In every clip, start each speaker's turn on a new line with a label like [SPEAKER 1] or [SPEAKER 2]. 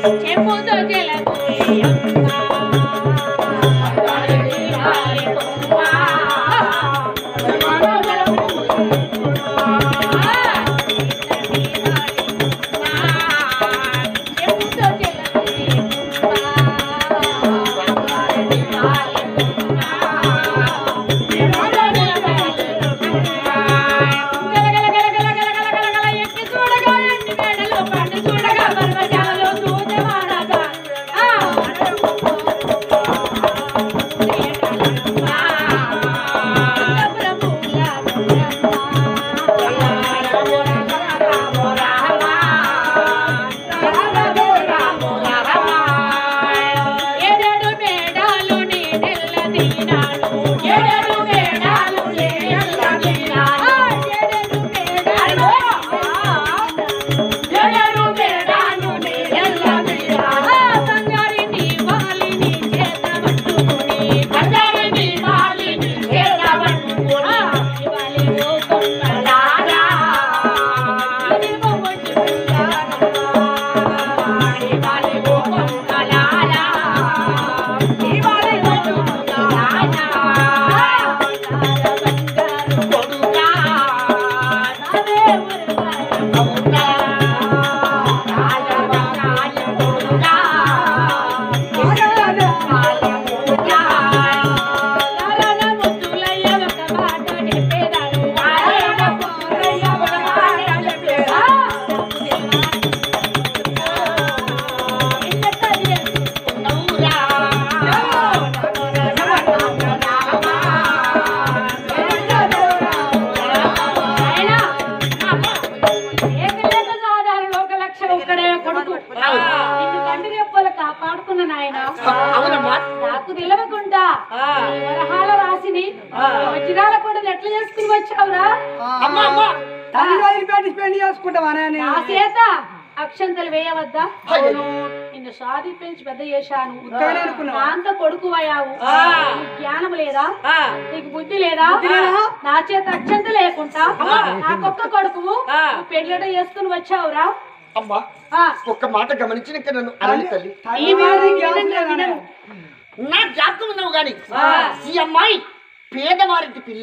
[SPEAKER 1] చెప్పుతో ఏడేడు మేడాలు నీ నెల్ల దిగినాడు ఏడేడు మేడాలు నీ నెల్ల దిగినాడు ఏడేడు మేడాలు ఏడేడు మేడాలు నీ నెల్ల దిగినాడు బంగారి నీ వాలిని చేత పట్టుకుని బంగారి నీ వాలిని చేత పట్టుకుని ఇవాలి ఓ కొండలారా ఇది మొమ్మటి పిల్లారా ఇవాలి ఓ కొండలారా ఇవాలి ఓ కొండలారా కొడుకా నాదే కొడుకా రాజ బంగారు కొడుకా నారాయణ ముద్దులయ్య ఒక మాట చెప్పేదాను నారాయణ ముద్దులయ్య ఒక మాట చెప్పేదాను కాపాడుకున్న నాయన
[SPEAKER 2] అవునమ్మా.
[SPEAKER 1] నాకు నిలవకుండా ఈ వరహాల రాసిని వజ్రాల కూడా ఎట్లా చేసుకుని వచ్చావురా
[SPEAKER 2] అమ్మా అమ్మా
[SPEAKER 3] తల్లిదండ్రులు పెట్టి పెళ్లి చేసుకుంటావా నేను
[SPEAKER 1] నా చేత అక్షంతలు వేయవద్దా
[SPEAKER 2] అయ్యో.
[SPEAKER 1] నిన్ను సాది పెంచి పెద్ద చేశాను
[SPEAKER 3] ఉత్తగానే అనుకున్నావా?
[SPEAKER 1] నాంత కొడుకు అయ్యావు నీకు జ్ఞానం లేదా
[SPEAKER 2] ఆ.
[SPEAKER 1] నీకు బుద్ధి లేదా
[SPEAKER 3] లేదా?
[SPEAKER 1] నా చేత అక్షంత లేకుండా నాకొక్క కొడుకు
[SPEAKER 2] ఆ.
[SPEAKER 1] పెళ్ళట చేసుకుని వచ్చావురా
[SPEAKER 2] అమ్మా
[SPEAKER 1] ఆ,
[SPEAKER 2] ఒక్క మాట గమనించిన నన్ను అనాలి తల్లి
[SPEAKER 1] ఈ
[SPEAKER 3] తల్లిదండ్రులు
[SPEAKER 1] విధంగా
[SPEAKER 3] జ్ఞానం
[SPEAKER 1] వినండి,
[SPEAKER 3] లేదనే.
[SPEAKER 1] వినండి.
[SPEAKER 2] నా జ్ఞాపకం ఉన్నావు గాని ఈ అమ్మాయి పేదవారింటి పిల్ల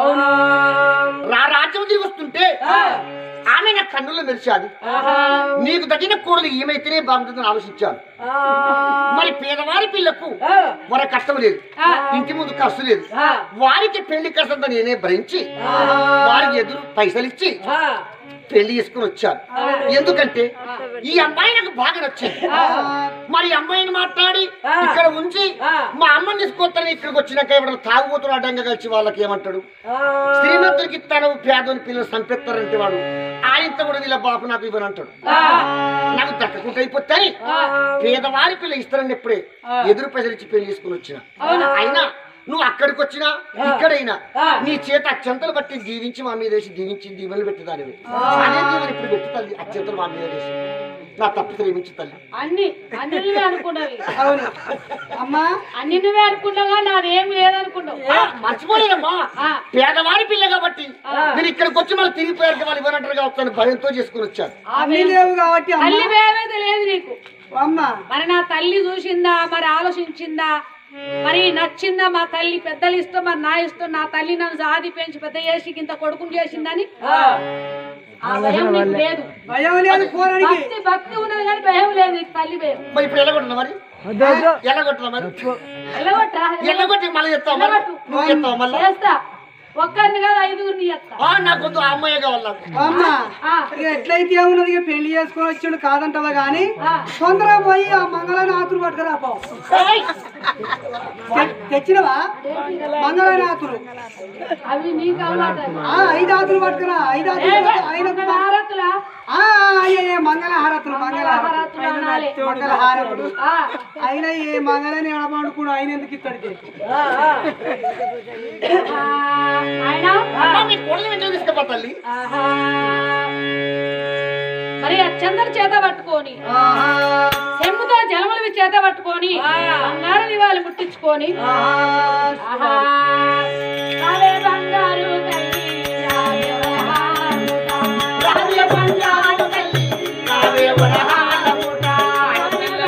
[SPEAKER 2] రా రాజ్యం తిరిగి వస్తుంటే ఆమె నా కన్నుల్లో మెరిచాది నీకు తగిన కూడలు ఏమైతేనే బాగుంటుందని ఆలోచించాను మరి పేదవారి పిల్లకు మన కష్టం లేదు
[SPEAKER 1] ఆ.
[SPEAKER 2] ఇంటి ముందు ఖర్చు లేదు వారికి పెళ్లి ఖర్చంతా నేనే భరించి వారికి ఎదురు పైసలు ఇచ్చి పెళ్లి చేసుకుని వచ్చాను ఎందుకంటే ఈ అమ్మాయి నాకు బాగా నచ్చింది మరి ఈ అమ్మాయిని మాట్లాడి ఇక్కడ ఉంచి మా అమ్మని తీసుకొస్తాను ఇక్కడికి వచ్చినాక ఎవరైనా తాగుబోతులు అడ్డంగా కలిసి వాళ్ళకి ఏమంటాడు శ్రీమంతుడికి తన పేదోని పిల్లలు సంపెత్తారంటే వాడు ఆయనతో కూడా వీళ్ళ బాపు నాకు ఇవ్వని అంటాడు నాకు దక్కకుండా అయిపోతాయి పేదవారి పిల్ల ఇస్తారని ఎప్పుడే ఎదురు పైసలు ఇచ్చి పెళ్లి చేసుకుని వచ్చిన అయినా నువ్వు అక్కడికి వచ్చినా ఇక్కడైనా నీ చేత అత్యంతలు బట్టి దీవించి మా మీద వేసి దీవించి దీవెనలు పెట్టేదానివి అదే దీవెన ఇప్పుడు పెట్టు తల్లి అత్యంతలు మా మీద వేసి నా తప్పు ప్రేమించు తల్లి
[SPEAKER 1] అన్ని అన్ని నువ్వే అనుకున్నవి
[SPEAKER 3] అవును అమ్మా
[SPEAKER 1] అన్ని నువ్వే అనుకున్నావా నాదేం లేదనుకున్నావు
[SPEAKER 2] ఆ, మర్చిపోలేదమ్మా
[SPEAKER 1] ఆ.
[SPEAKER 2] పేదవారి పిల్ల కాబట్టి మీరు ఇక్కడికి వచ్చి మళ్ళీ తిరిగిపోయారు వాళ్ళు ఇవ్వనంటారు కాబట్టి భయంతో చేసుకుని వచ్చాను
[SPEAKER 3] అన్ని లేవు కాబట్టి అమ్మా
[SPEAKER 1] తల్లి వేవేది లేదు నీకు
[SPEAKER 3] అమ్మా
[SPEAKER 1] మరి నా తల్లి చూసిందా మరి ఆలోచించిందా మరి నచ్చిందా మా తల్లి పెద్దలు ఇష్టం మరి నా ఇష్టం నా తల్లి నన్ను సాది పెంచి పెద్ద చేసి ఇంత కొడుకుని చేసిందని ఆ భయం నీకు లేదు
[SPEAKER 3] భయం లేదు పోరానికి
[SPEAKER 1] భక్తి భక్తి ఉన్నది కానీ భయం లేదు నీకు తల్లి భయం
[SPEAKER 2] మరి ఇప్పుడు ఎలాగొట్టినా మరి ఎలాగొట్టినా మరి
[SPEAKER 1] ఎల్లగొట్టరా
[SPEAKER 2] ఎలాగొట్టి మళ్ళీ చెప్తావు మరి
[SPEAKER 1] ఎల్లగొట్టు.
[SPEAKER 2] నువ్వు చెప్తావు మళ్ళీ
[SPEAKER 1] చేస్తా ఒక్కరిని కాదు ఐదుగురిని చేస్తా
[SPEAKER 2] ఆ, నాకు వద్దు ఆ అమ్మాయి కావాలి నాకు
[SPEAKER 3] అమ్మా
[SPEAKER 1] ఆ.
[SPEAKER 3] ఇక ఎట్లయితే ఏమున్నది ఇక పెళ్లి చేసుకొని వచ్చిండు కాదంటావా గాని
[SPEAKER 1] ఆ.
[SPEAKER 3] తొందరగా పోయి ఆ మంగళాన్ని ఆతులు పట్టుకురా పో
[SPEAKER 2] ఏయ్!
[SPEAKER 3] తె- తెచ్చినవా మంగళాన్ని ఆతులు
[SPEAKER 1] అవి నీకు అవలాట
[SPEAKER 3] ఆ ఐదు ఆతులు పట్టుకురా ఐదు ఆతులు పట్టుకురా. ఐదు
[SPEAKER 1] హారతులా
[SPEAKER 3] ఆ, అయ్యే, ఏ మంగళహారతులు మంగళహారతులు
[SPEAKER 1] హారతులు అనాలి
[SPEAKER 3] మంగళహారతులు
[SPEAKER 1] ఆ,
[SPEAKER 3] అయినా ఏ మంగళని ఎడమండుకుడు ఆయన ఎందుకు ఇస్తాడు
[SPEAKER 1] ఆ, నాయనా
[SPEAKER 2] అమ్మా, మీ కోడలు ఎందుకు తీసుకుపో తల్లి
[SPEAKER 1] ఆహా. మరి ఆ చందన చేత పట్టుకొని చెంబుతో జలములవి చేత పట్టుకొని బంగారం ఇవ్వాలి ముట్టించుకొని ఆహా. రావే బంగారు తల్లి, రావే వరహాలుగా. రావే బంగారు తల్లి, రావే వరహాలుగా. పిల్ల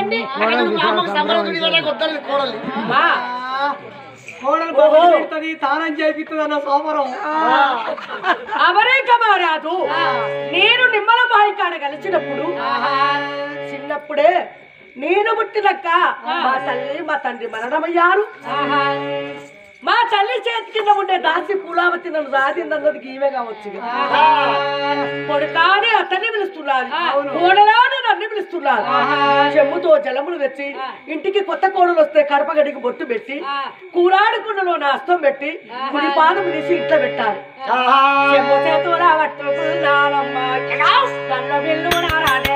[SPEAKER 1] ఏంటి
[SPEAKER 2] మా అమ్మకు సంబరం కొత్తది కోడలు
[SPEAKER 1] మా
[SPEAKER 3] కోడలు బొమ్మలు పెడుతుంది తానం చేపిస్తుంది అన్న సోమరం
[SPEAKER 4] అమరేక మారాదు నేను నిమ్మల బాయి కాడ కలిసినప్పుడు చిన్నప్పుడే నేను పుట్టినక్క మా తల్లి మా తండ్రి మరణమయ్యారు మా తల్లి చేతి కింద ఉండే దాసి పూలావతి నన్ను దాదిందన్నది ఈమె కావచ్చు కదా. కొడుకాని అతన్ని పిలుస్తున్నారు కోడలాని నన్ను పిలుస్తున్నారు చెమ్ముతో జలములు తెచ్చి ఇంటికి కొత్త కోడలు వస్తే కడప గడికి బొట్టు పెట్టి కూరాడుకుండలో నా అస్తం పెట్టి కుడి పాదం తీసి ఇంట్లో పెట్టాలి చెమ్ము చేతుల పట్టుకున్నానమ్మా కళ్ళ బిల్లు నారానే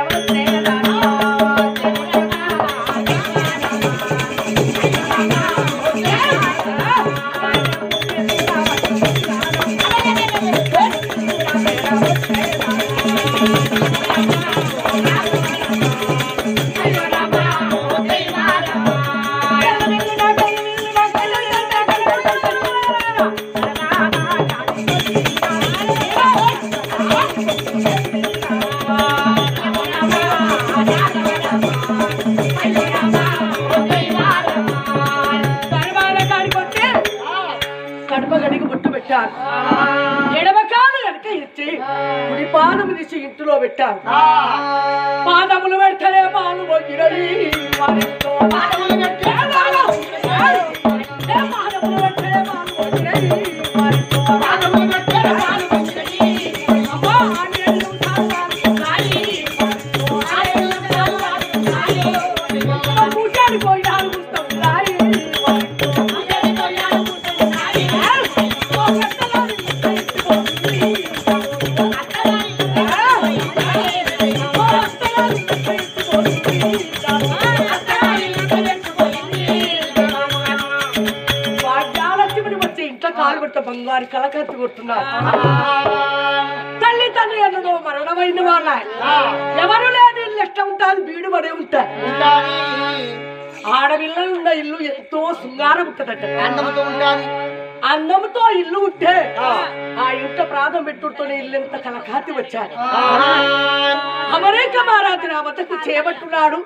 [SPEAKER 4] దర్బార కాడికి వచ్చి కడప గడికి బొట్టు పెట్టారు ఎడమ కాలు వెనక ఇచ్చి కుడి పాదము తీసి ఇంటిలో పెట్టారు పాదములు పెడితేనే పాలు పొంగినవి వారితో పాదములు పెడితే పాలు పొంగినవి. ఏ పాదములు పెడితేనే పాలు పొంగినవి వారితో పాదములు పెడితేనే పాలు పొంగినవి. అమ్మా, ఆంజనేయులు సాక్షాత్కారి. వారితో ఆంజనేయులు సాక్షాత్కారి. పూజారి పోయినారు పుస్తకారి. వారితో పూజారి పోయినారు పుస్తకారి. ఓ కట్టలారి భాగ్యాలక్ష్మిని వచ్చి ఇంట్లో కాలు కొట్ట బంగారు కలకత్తి కొడుతున్నారు తల్లి తండ్రి అన్నదో మరణమైన వాళ్ళ ఎవరు లేని ఇల్లు ఎట్లా ఉంటుంది బీడు పడే ఉంటాయి ఆడపిల్లలు ఉన్న ఇల్లు ఎంతో శృంగారం ఉంటదట
[SPEAKER 2] అందముతో ఉండాలి
[SPEAKER 4] అన్నంతో ఇల్లు ఉంటే ఆ ఇంట ప్రాధం పెట్టుడుతోనే ఇల్లు ఎంత కలకాతి వచ్చారు అమరేక మహారాజు నా వద్దకు చేపట్టున్నాడు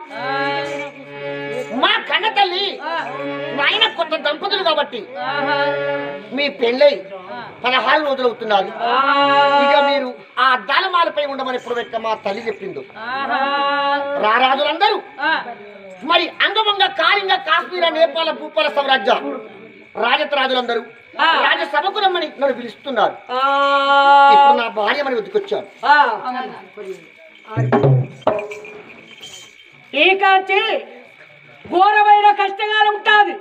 [SPEAKER 2] మా కన్న తల్లి నాయన కొత్త దంపతులు కాబట్టి మీ పెళ్ళై పదహారు రోజులు అవుతున్నారు ఇక మీరు ఆ అద్దాల మాలపై ఉండమని ఇప్పుడు పెట్ట మా తల్లి చెప్పింది రారాజులందరూ మరి అంగమంగ కాళింగ కాశ్మీర నేపాల భూపాల సామ్రాజ్య రాజత రాజులందరూ రాజసభకు రమ్మని నన్ను పిలుస్తున్నారు
[SPEAKER 4] ఆ,
[SPEAKER 2] ఇప్పుడు నా భార్య మరి వద్దకొచ్చాను
[SPEAKER 4] ఆ. ఈ కాచి ఘోరమైన కష్టకాలం ఉంటాది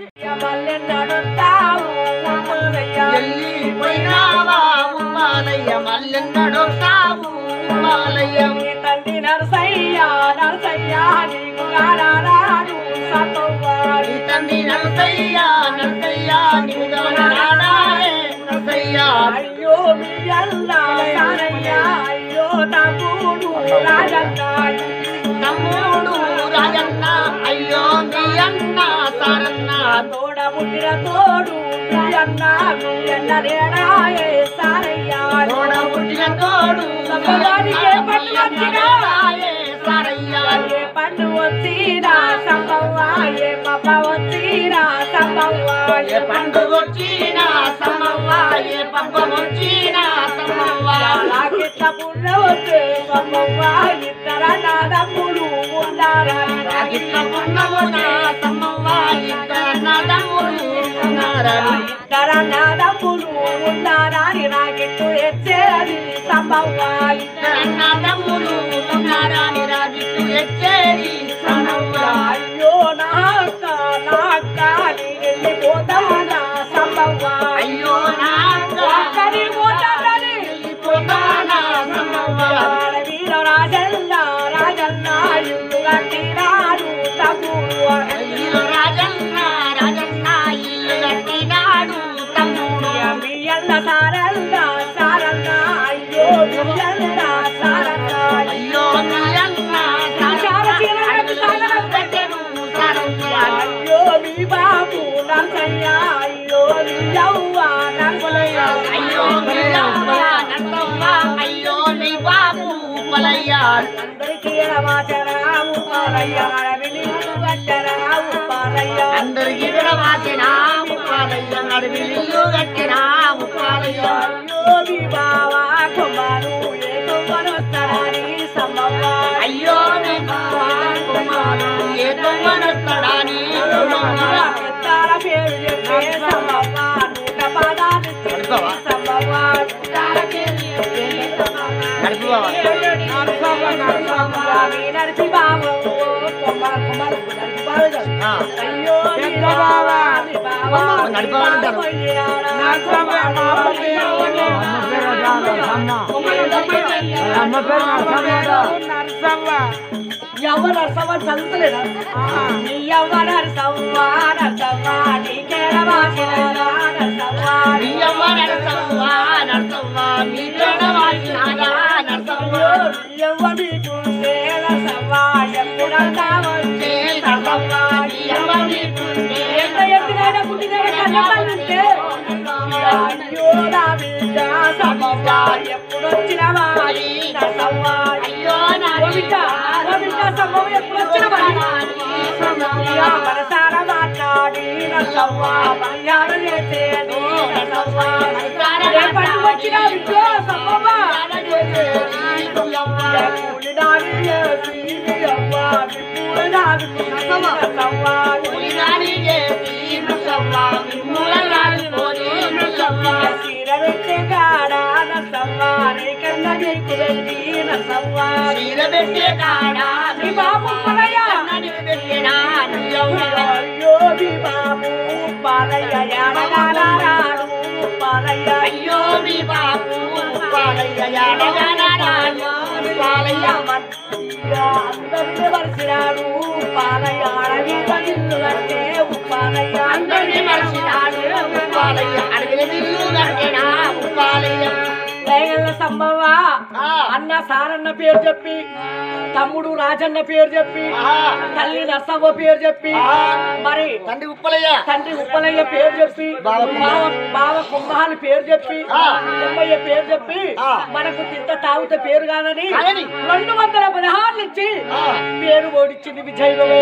[SPEAKER 2] వెళ్ళిపోయినావా ఉమ్మాలయ్య మల్లెన్నడొస్తావు ఉమ్మాలయ్య
[SPEAKER 4] తండ్రి నరసయ్య నరసయ్య నీకు రారాడు సతవ్వాడు
[SPEAKER 2] నీ తండ్రి నరసయ్యా నరసయ్యా నీవు గమనాడాయే నరసయ్యా
[SPEAKER 4] అయ్యో మీ అన్న సారయ్య అయ్యో తమ్ముడు రాజన్న
[SPEAKER 2] తమ్ముడు రాజన్న అయ్యో మీ అన్న సారన్న
[SPEAKER 4] తోడ పుట్టిన తోడు మీ అన్న మీ అన్న రేడాయే సారయ్య
[SPEAKER 2] తోడ పుట్టిన తోడు
[SPEAKER 4] సమ్మగానికి ఏ పండు వచ్చినా?
[SPEAKER 2] రాయే సారయ్యా
[SPEAKER 4] ఏ పండు వచ్చినా సంభవ ఏ పప్ప వచ్చినా సంభవ
[SPEAKER 2] ఏ పండుగ వచ్చినా సమ్మవ్వ ఏ పబ్బ వచ్చినా సమ్మవ్వ
[SPEAKER 4] నాకిట్ల పుల్ల వస్తే సంభవ ఇద్దర నాదమ్ములు ఉన్నారా
[SPEAKER 2] రాగిట్ల పున్నమున సమ్మవ్వ ఇద్దరన్నదమ్ములు ఉన్నారని
[SPEAKER 4] ఇద్దర నాదమ్ములు ఉన్నారని నాకిట్టు ఎచ్చేది సంభవ
[SPEAKER 2] ఇద్దరన్నదమ్ములు ఉన్నారని రాగిట్టు ఎచ్చేది సమ్మవ్వ
[SPEAKER 4] అయ్యో నాక నాక నీ వెళ్ళిపోతానా సంభవ
[SPEAKER 2] అయ్యో నా
[SPEAKER 4] ఒక్కరి పోతానని
[SPEAKER 2] పోతానా సమ్మవ్వ
[SPEAKER 4] వీర రాజన్న రాజన్న ఇల్లు కట్టినాడు తమ్ముడు
[SPEAKER 2] అయ్యో రాజన్న రాజన్న ఇల్లు కట్టినాడు తమ్ముడు
[SPEAKER 4] మీ అన్న సారన్న సారన్న అయ్యో మీ అన్న సారన్న
[SPEAKER 2] అయ్యో మీ అన్న పెట్టెను సారయ్య
[SPEAKER 4] అయ్యో మీ బాబు నర్సయ్య అయ్యో మీ యవ్వ నర్సలయ్య
[SPEAKER 2] అయ్యో మీ అవ్వ నన్నవ్వ అయ్యో నీ బాబు పలయ్య
[SPEAKER 4] అందరికీ ఎడమాచరాము పాలయ్య విని వెళ్ళరా ఉప్పాలయ్య
[SPEAKER 2] అందరికి విడవాసిన ముప్పాలయ్య నడివిల్లు కట్టిన ముప్పాలయ్య
[SPEAKER 4] అయ్యో మీ బావా కుమారు ఏ కొమ్మనొస్తారని సమ్మవ్వ
[SPEAKER 2] అయ్యో నీ బావా కుమారు ఏ దొంగనొస్తాడని
[SPEAKER 4] పెద్దాల పేరు చెప్పే సమ్మవ్వ నూట పదాలు
[SPEAKER 2] నడుపుతావా?
[SPEAKER 4] సమ్మవ్వ పెద్దాల పేరు చెప్పే సమ్మవ్వ.
[SPEAKER 2] నడుపుతావా?
[SPEAKER 4] నడుపవ్వ, నడుపవ్వ, మీ నడిపి బావ కొమ్మల కొమ్మల నడిపి బావ
[SPEAKER 2] ఆ.
[SPEAKER 4] అయ్యో మీ బావా మీ బావా
[SPEAKER 2] నడిపవాలంటారు.
[SPEAKER 4] ఎవరు నరసవ్వ చదువుతలేదా నీ ఎవ్వ నరసవ్వ నరసవ్వ నీకేడ వాసిన నరసవ్వ
[SPEAKER 2] నీయవ్వ నరసవ్వ నరసవ్వ మీ పేడవాసినాదా నరసవ్వ
[SPEAKER 4] నీ ఎవ్వ నీకుంటే నరసవ్వ ఎప్పుడంతా వచ్చే
[SPEAKER 2] నరసవ్వ నీయవ్వ నీకుంటే
[SPEAKER 4] ఎంత ఎత్తినైనా పుట్టినైనా కన్నపాలుంటే అయ్యో నా బిడ్డ సవ్వ ఎప్పుడొచ్చిన వాడి నరసవ్వ
[SPEAKER 2] అయ్యో నా
[SPEAKER 4] ఓ బిడ్డ ఓ బిడ్డ సవ్వ ఎప్పుడొచ్చిన వాడి మనసార మాట్లాడి నరసవ్వ మర్యాద చేసేది నరసవ్వ ఏ పండు వచ్చినా విద్యో సవ్వ కూలినాని చేసి అవ్వ విప్పులనాని నరసవ్వ చీర పెట్టే కాడ నరసవ్వ నీకన్నా నీకు వెళ్ళి నరసవ్వ నీ బాబు పలయ్య అయ్యో నీ బాబు పాలయ్య యాడగానాడు పాలయ్య
[SPEAKER 2] అయ్యో మీ బాబు పాలయ్య యాడగానాడు పాలయ్య
[SPEAKER 4] అందరిని వరిసినాడు పాలయ్య అడవి ఇల్లు అంటే పాలయ్య
[SPEAKER 2] అందరినీ మరిచినాడు పాలయ్య అడవిల విల్లు కట్టినా పాలయ్య
[SPEAKER 4] దయగల్ల సంభవ
[SPEAKER 2] ఆ.
[SPEAKER 4] అన్న సారన్న పేరు చెప్పి తమ్ముడు రాజన్న పేరు చెప్పి
[SPEAKER 2] ఆ.
[SPEAKER 4] తల్లి నర్సవ్వ పేరు చెప్పి
[SPEAKER 2] ఆ.
[SPEAKER 4] మరి
[SPEAKER 2] తండ్రి ఉప్పలయ్య
[SPEAKER 4] తండ్రి ఉప్పలయ్య పేరు చెప్పి
[SPEAKER 2] బావ
[SPEAKER 4] బావ బావ కుంభాని పేరు చెప్పి
[SPEAKER 2] ఆ.
[SPEAKER 4] కొమ్మయ్య పేరు చెప్పి
[SPEAKER 2] ఆ.
[SPEAKER 4] మనకు తింత తాగుత పేరు కాదని
[SPEAKER 2] కాదని.
[SPEAKER 4] రెండు వందల పదహారులు ఇచ్చి
[SPEAKER 2] ఆ.
[SPEAKER 4] పేరు ఓడిచ్చింది విజయమే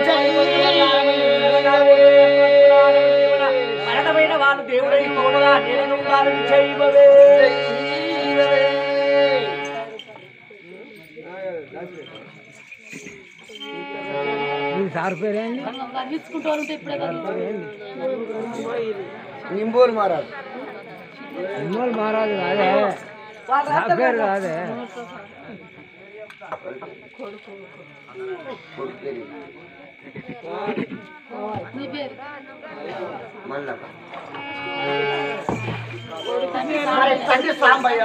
[SPEAKER 4] మరణమైన వాళ్ళు దేవుడై తోడుగా నేను ఉండాలి విజయమే
[SPEAKER 1] వర్ణించుకుంటూ ఉంటే ఇప్పుడే కదా
[SPEAKER 2] నింబోలు మారాడు
[SPEAKER 3] మహారాజు అదే
[SPEAKER 4] వాళ్ళ అర్థం కాదు.
[SPEAKER 3] అదే
[SPEAKER 1] నీ పేరు
[SPEAKER 2] మల్లవ్వ మరి తండ్రి సాంబయ్య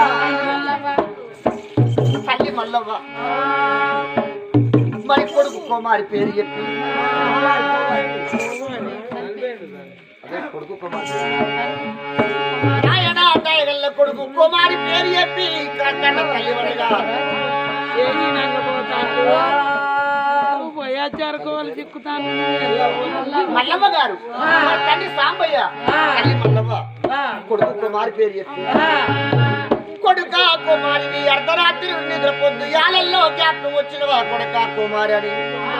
[SPEAKER 2] తల్లి మల్లవ్వ మరి కొడుకు కుమారి పేరు చెప్పి అదే కొడుకు కుమారి నాయన దయగల్ల కొడుకు కుమారి పేరు చెప్పి కన్న తల్లి వడగా మల్లవ్వ గారు మరి తండ్రి సాంబయ్య తల్లి మల్లవ్వ
[SPEAKER 4] ఆ.
[SPEAKER 2] కొడుకు కుమారి పేరు చెప్పి
[SPEAKER 4] ఆ.
[SPEAKER 2] కొడుక కుమారిని అర్ధరాత్రి నిద్ర పొద్దు యాలల్లో జ్ఞాపకం వచ్చిన వా కొడుక కుమారి అని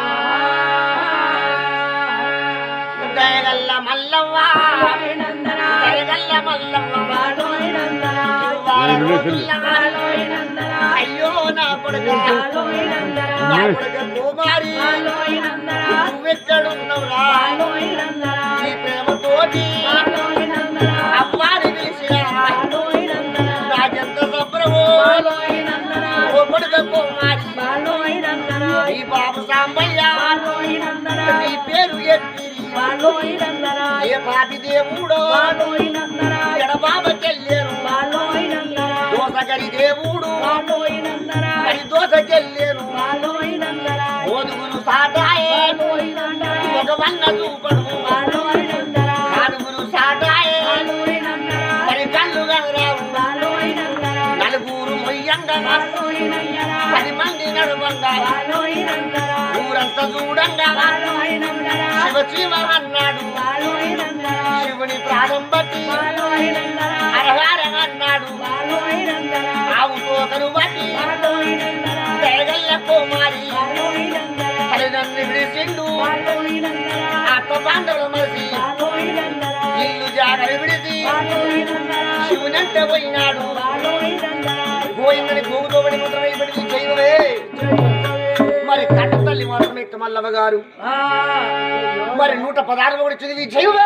[SPEAKER 2] దయగల్ల మల్లవ్వ దయగల్ల మల్లవ్వ వార రోజుల అయ్యో నా కొడుక నా కొడుక కుమారి నువ్వెక్కడున్నావురా నీ ప్రేమతోటి అమ్మాని పిలిచిన నాకెంత సంబరమో ఓ కొడుక కుమారి ఈ బాబు సాంబయ్య నీ పేరు ఎత్తి ఏ పాపి దేవుడో ఎడబాబ చెల్లేను దోసగరి దేవుడు మరి దోసకెళ్ళేను ఓదుగులు సాటాయే ఒక వన్న చూపడు నాలుగురు సాటాయే మరి కళ్ళు కనరావు నలుగురు మొయ్యంగా పది మంది నడువంగా ఊరంతా చూడంగా శివ శివ అన్నాడు శివుని ప్రాణం బట్టి అరహారం అన్నాడు ఆవు తోకను బట్టి తెగల్ల కుమారి తల్లిదండ్రి విడిసిండు అత్త పాండవుల మనిషి ఇల్లు జాగలు విడిచి శివునంత పోయినాడు పోయిందని గోగుతోబడి ముద్రమై విడిచి చేయవే మరి కట్ట తల్లి మాత్రమే మల్లవ గారు మరి నూట పదహారు కూడా చదివి చేయవే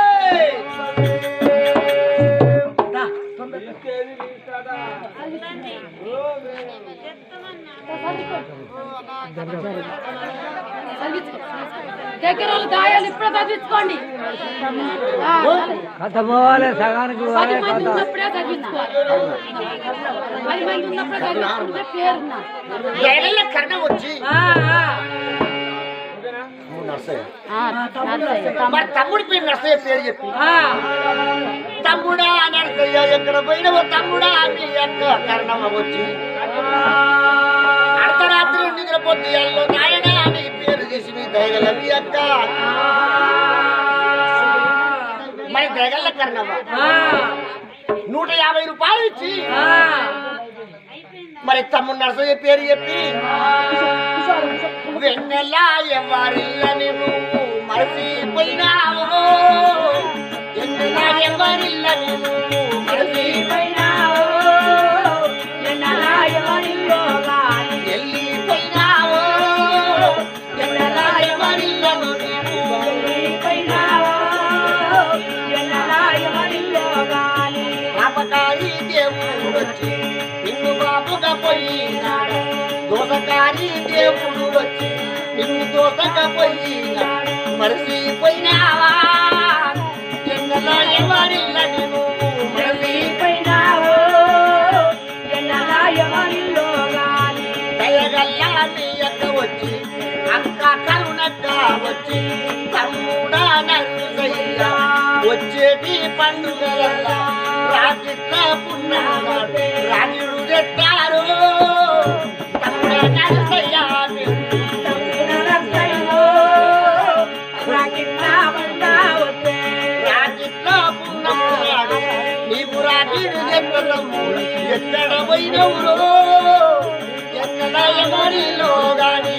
[SPEAKER 1] దగ్గర వాళ్ళు దాయాలు ఇప్పుడే చదివించుకోండి ఆ,
[SPEAKER 3] కథ పోవాలి సగానికి
[SPEAKER 1] పది మంది ఉన్నప్పుడే చదివించుకోవాలి పది మంది ఉన్నప్పుడే చదివించుకుంటే పేరున్నా
[SPEAKER 2] ఏళ్ళ కర్ణ వచ్చి నర్సయ్య మరి తమ్ముడి పేరు నర్సయ్య పేరు చెప్పి తమ్ముడా నర్సయ్య ఎక్కడ పోయినవో తమ్ముడా మీ అక్క కర్ణమ్మ వచ్చి అర్ధరాత్రి నిద్రపోతే అల్లో నాయన నీ పేరు చేసి మీ దయగల మీ అక్క మరి దయగల కర్ణమ్మ నూట యాభై రూపాయలు ఇచ్చి మరి తమ్ముడు నర్సయ్య పేరు చెప్పి వెన్నెలా ఎవరిల్లని నువ్వు మరచిపోయినావు వెన్నెలా ఎవరిల్లని నువ్వు మరచిపోయినావు వెళ్ళిపోయినావు వెన్నెలా ఎవరిల్లను నీవు పాపకారి దేవుడు వచ్చి నిన్ను బాబుగా పోయినాడు దోసకారి దేవుడు వచ్చి నిన్ను దోసగా పోయినాడు మరచిపోయినావా ఎన్నెలా ఎవరిల్లని నువ్వు మరచిపోయినావు దయగల్లా మీ అక్క వచ్చి అక్క కరుణక్క వచ్చి తమ్ముడా నరుసయ్య వచ్చేటి పండుగలల్లా రాకిట్ల పున్నాడు రాగిడు తెస్తారు తమ్ముడా నరుసయ్య రాకిట్ల పున్నాడు నీవు రాకిడు తెత్తము ఎక్కడ పోయినవురో ఎక్కడ ఎవరిలో గాని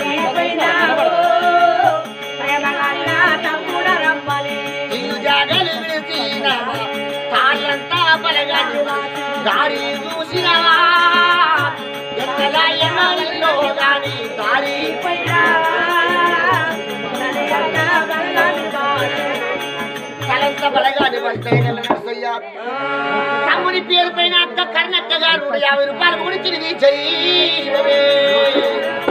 [SPEAKER 2] ఇల్లు జాగలు విడిచినవా తాళ్ళంతా బలగాని దారి చూసినవా ఎక్కడ ఎవరిలో గాని దారి తలంత బలగాని పడితే నరసయ్య తమ్ముని పేరు పైన అక్క కర్ణక్క గారు యాభై రూపాయలు కూడా తిరిగి చెయ్యి